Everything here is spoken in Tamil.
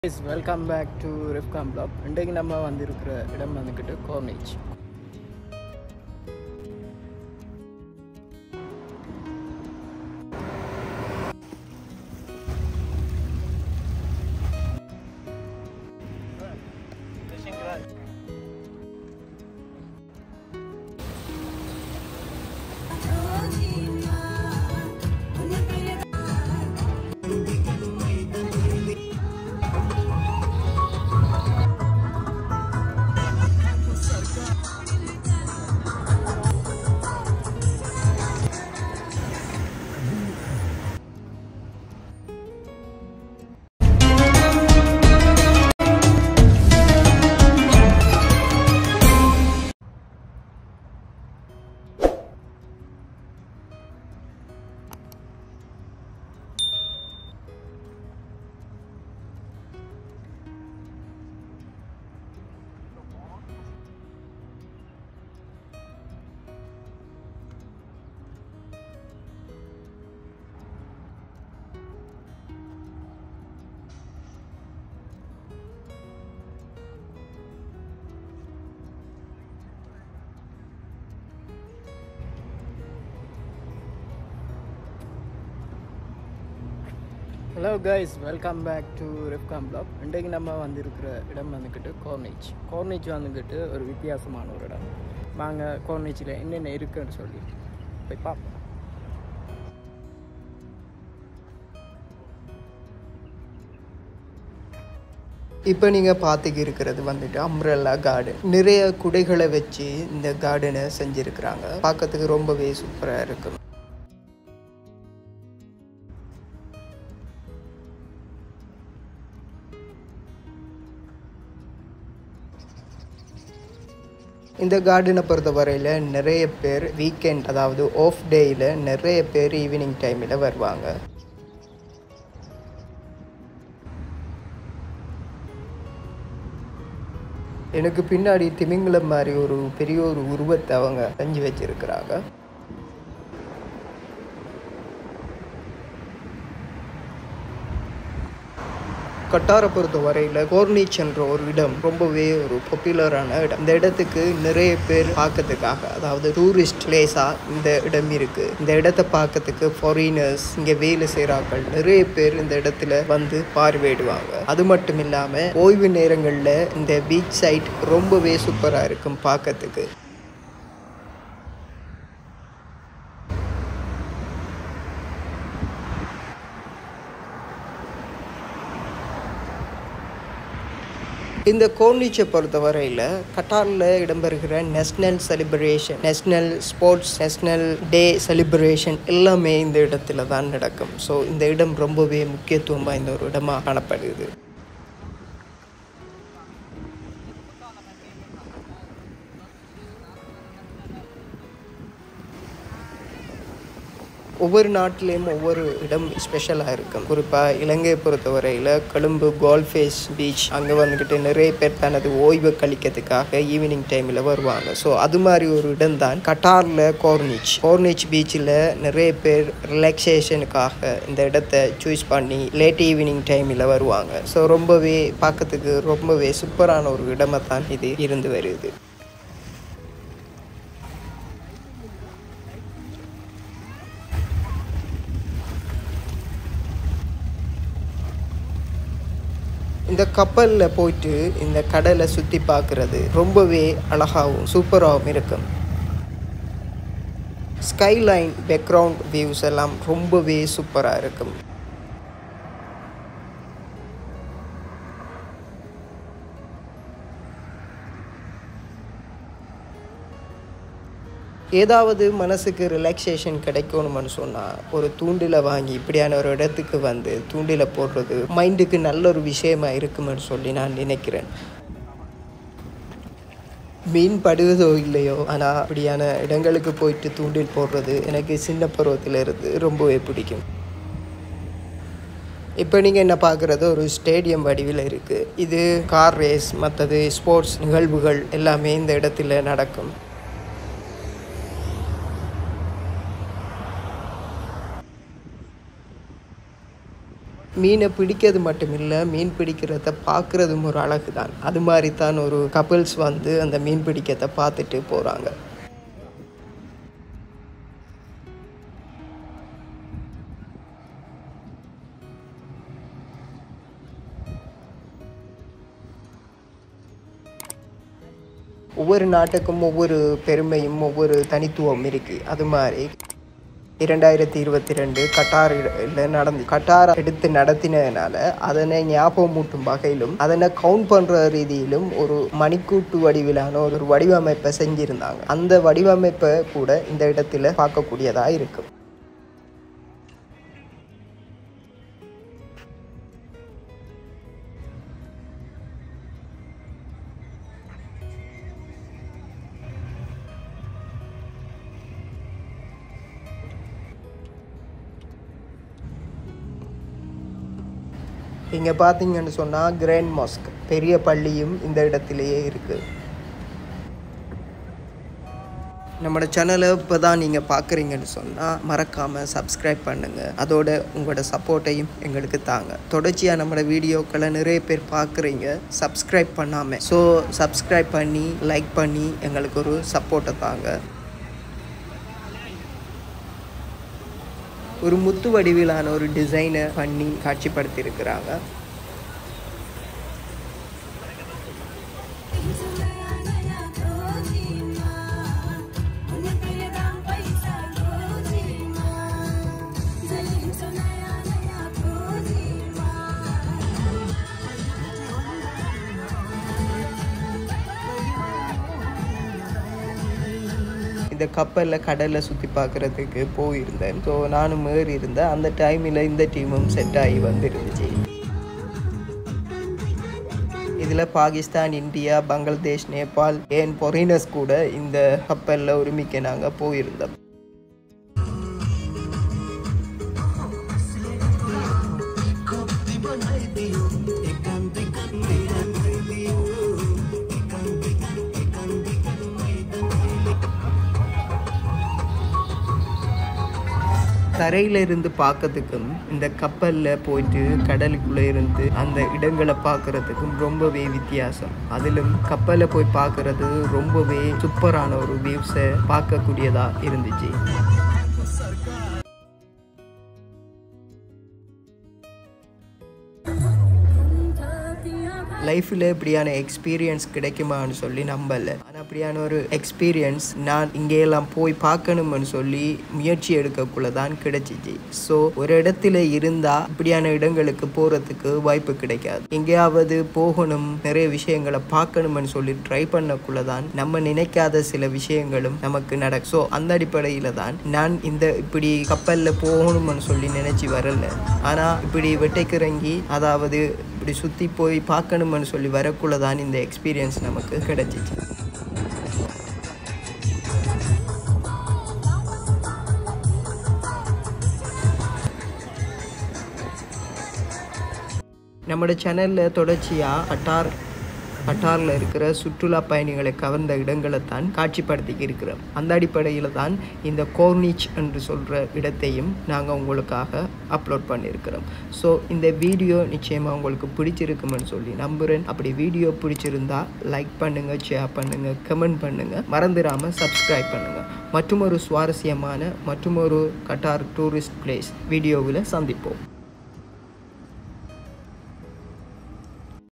இஸ் வெல்கம் பேக் டு ரிஃப்காம் பிளாக் இன்றைக்கு நம்ம வந்திருக்கிற இடம் வந்துக்கிட்டு Corniche hello guys welcome back to ரிஃப்காம் பிளாக் இன்றைக்கு நம்ம வந்திருக்கிற இடம் வந்துக்கிட்டு கோர்னேஜ் கோர்னேஜ் வந்துக்கிட்டு ஒரு வித்தியாசமான ஒரு இடம் வாங்க கோர்னேஜில் என்னென்ன இருக்குன்னு சொல்லி போய் பார்ப்போம் இப்போ நீங்கள் பார்த்துக்க இருக்கிறது வந்துட்டு அம்ரல்லா கார்டன் நிறைய குடைகளை வச்சு இந்த கார்டனை செஞ்சுருக்கிறாங்க பார்க்கறதுக்கு ரொம்பவே சூப்பராக இருக்கும் இந்த கார்டனை பொறுத்த வரையில் நிறைய பேர் வீக்கெண்ட் அதாவது ஆஃப் டேயில் நிறைய பேர் ஈவினிங் டைமில் வருவாங்க எனக்கு பின்னாடி திமிங்கலம் மாதிரி ஒரு பெரிய ஒரு உருவத்தை அவங்க செஞ்சு வச்சிருக்கிறாங்க கட்டாரை பொறுத்த வரையில் கோர்னிச் என்ற ஒரு இடம் ரொம்பவே ஒரு பாப்புலரான இடம் இந்த இடத்துக்கு நிறைய பேர் பார்க்கறதுக்காக அதாவது டூரிஸ்ட் பிளேஸாக இந்த இடம் இருக்கு இந்த இடத்தை பார்க்கறதுக்கு ஃபாரினர்ஸ் இங்கே வேலை செய்கிறார்கள் நிறைய பேர் இந்த இடத்துல வந்து பார்வையிடுவாங்க அது மட்டும் இல்லாமல் ஓய்வு நேரங்களில் இந்த பீச் சைட் ரொம்பவே சூப்பராக இருக்கும் பார்க்கறதுக்கு இந்த கோர்னிச்சை பொறுத்தவரையில் கட்டாரில் இடம்பெறுகிற national celebration national sports national day celebration எல்லாமே இந்த இடத்துல தான் நடக்கும் ஸோ இந்த இடம் ரொம்பவே முக்கியத்துவம் வாய்ந்த ஒரு இடமாக காணப்படுது ஒவ்வொரு நாட்டிலையும் ஒவ்வொரு இடம் ஸ்பெஷலாக இருக்கும் குறிப்பாக இலங்கையை பொறுத்தவரையில் கொழும்பு கோல்ஃபேஸ் பீச் அங்கே வந்துக்கிட்டு நிறைய பேர் தனது ஓய்வை கழிக்கிறதுக்காக ஈவினிங் டைமில் வருவாங்க ஸோ அது மாதிரி ஒரு இடம் தான் கட்டாரில் கோர்னிச் கோர்னிச் பீச்சில் நிறைய பேர் ரிலாக்ஸேஷனுக்காக இந்த இடத்த சூஸ் பண்ணி லேட் ஈவினிங் டைமில் வருவாங்க ஸோ ரொம்பவே பார்க்கறதுக்கு ரொம்பவே சூப்பரான ஒரு இடமாக தான் இது இருந்து வருது இந்த கப்பலில் போயிட்டு இந்த கடலை சுற்றி பார்க்குறது ரொம்பவே அழகாகவும் சூப்பராகவும் இருக்கும் ஸ்கைலைன் பேக்ரவுண்ட் வியூஸ் எல்லாம் ரொம்பவே சூப்பராக இருக்கும் ஏதாவது மனசுக்கு ரிலாக்ஸேஷன் கிடைக்கணும்னு சொன்னால் ஒரு தூண்டில வாங்கி இப்படியான ஒரு இடத்துக்கு வந்து தூண்டில போடுறது மைண்டுக்கு நல்ல ஒரு விஷயமா இருக்குமென்னு சொல்லி நான் நினைக்கிறேன் மீன் படுவதோ இல்லையோ ஆனால் அப்படியான இடங்களுக்கு போயிட்டு தூண்டில் போடுறது எனக்கு சின்ன பருவத்தில் இருந்து ரொம்பவே பிடிக்கும் இப்போ நீங்கள் என்ன பார்க்குறது ஒரு ஸ்டேடியம் வடிவில் இருக்குது இது கார் ரேஸ் மற்றது ஸ்போர்ட்ஸ் நிகழ்வுகள் எல்லாமே இந்த இடத்துல நடக்கும் மீனை பிடிக்கிறது மட்டும் இல்லை மீன் பிடிக்கிறத பார்க்குறதும் ஒரு அழகு தான் அது மாதிரி தான் ஒரு கப்பிள்ஸ் வந்து அந்த மீன் பிடிக்கிறத பார்த்துட்டு போகிறாங்க ஒவ்வொரு நாட்டுக்கும் ஒவ்வொரு பெருமையும் ஒவ்வொரு தனித்துவம் இருக்குது அது மாதிரி இரண்டாயிரத்தி இருபத்தி ரெண்டு கட்டாரில் நடந்து கட்டார் எடுத்து நடத்தினதுனால அதனை ஞாபகமூட்டும் வகையிலும் அதனை கவுண்ட் பண்ணுற ரீதியிலும் ஒரு மணிக்கூட்டு வடிவிலான ஒரு வடிவமைப்பை செஞ்சுருந்தாங்க அந்த வடிவமைப்பை கூட இந்த இடத்துல பார்க்கக்கூடியதாக இருக்கும் இங்கே பார்த்தீங்கன்னு சொன்னால் கிராண்ட் மாஸ்க் பெரிய பள்ளியும் இந்த இடத்திலேயே இருக்குது நம்மளோட சேனலை இப்போ தான் நீங்கள் பார்க்குறீங்கன்னு சொன்னால் மறக்காமல் சப்ஸ்கிரைப் பண்ணுங்கள் அதோட உங்களோட சப்போர்ட்டையும் எங்களுக்கு தாங்க தொடர்ச்சியாக நம்மளோட வீடியோக்களை நிறைய பேர் பார்க்குறீங்க சப்ஸ்கிரைப் பண்ணாமல் ஸோ சப்ஸ்கிரைப் பண்ணி லைக் பண்ணி எங்களுக்கு ஒரு சப்போர்ட்டை தாங்க ஒரு முத்து வடிவிலான ஒரு டிசைனை பண்ணி காட்சிப்படுத்தியிருக்கிறாங்க இந்த கப்பலில் கடலில் சுற்றி பார்க்குறதுக்கு போயிருந்தேன் ஸோ நானும் ஏறி இருந்தேன் அந்த டைமில் இந்த டீமும் செட் ஆகி வந்துருந்துச்சு இதில் பாகிஸ்தான் இந்தியா பங்களாதேஷ் நேபாள் ஏன் பொரினஸ் கூட இந்த கப்பலில் உரிமைக்கு நாங்கள் போயிருந்தோம் கரையில இருந்து பார்க்கறதுக்கும் இந்த கப்பலில் போயிட்டு கடலுக்குள்ளே இருந்து அந்த இடங்களை பார்க்கறதுக்கும் ரொம்பவே வித்தியாசம் அதிலும் கப்பலில் போய் பார்க்கறது ரொம்பவே சூப்பரான ஒரு வியூஸை பார்க்கக்கூடியதாக இருந்துச்சு லைஃப்பில் இப்படியான எக்ஸ்பீரியன்ஸ் கிடைக்குமான்னு சொல்லி நம்பலை ஆனால் அப்படியான ஒரு எக்ஸ்பீரியன்ஸ் நான் இங்கேயெல்லாம் போய் பார்க்கணும்னு சொல்லி முயற்சி எடுக்கக்குள்ள தான் கிடைச்சிச்சு ஸோ ஒரு இடத்துல இருந்தால் இப்படியான இடங்களுக்கு போகிறதுக்கு வாய்ப்பு கிடைக்காது எங்கேயாவது போகணும் நிறைய விஷயங்களை பார்க்கணும்னு சொல்லி ட்ரை பண்ணக்குள்ள தான் நம்ம நினைக்காத சில விஷயங்களும் நமக்கு நடக்கும் ஸோ அந்த அடிப்படையில் தான் நான் இந்த இப்படி கப்பலில் போகணும்னு சொல்லி நினச்சி வரல ஆனால் இப்படி வெட்டைக்கிறங்கி அதாவது இப்படி சுற்றி போய் பார்க்கணும்னு சொல்லி வரக்குள்ள தான் இந்த எக்ஸ்பீரியன்ஸ் நமக்கு கிடைச்சிச்சு நம்மளோட சேனலில் தொடர்ச்சியாக கட்டார் கட்டாரில் இருக்கிற சுற்றுலா பயணிகளை கவர்ந்த இடங்களை தான் காட்சிப்படுத்தி இருக்கிறோம் அந்த அடிப்படையில் தான் இந்த கோர்னிச் என்று சொல்கிற இடத்தையும் நாங்கள் உங்களுக்காக அப்லோட் பண்ணியிருக்கிறோம் ஸோ இந்த வீடியோ நிச்சயமாக உங்களுக்கு பிடிச்சிருக்குமென்னு சொல்லி நம்புகிறேன் அப்படி வீடியோ பிடிச்சிருந்தா லைக் பண்ணுங்கள் ஷேர் பண்ணுங்கள் கமெண்ட் பண்ணுங்கள் மறந்துடாமல் சப்ஸ்கிரைப் பண்ணுங்கள் மற்றும் ஒரு சுவாரஸ்யமான மற்றும் ஒரு கட்டார் டூரிஸ்ட் பிளேஸ் வீடியோவில் சந்திப்போம்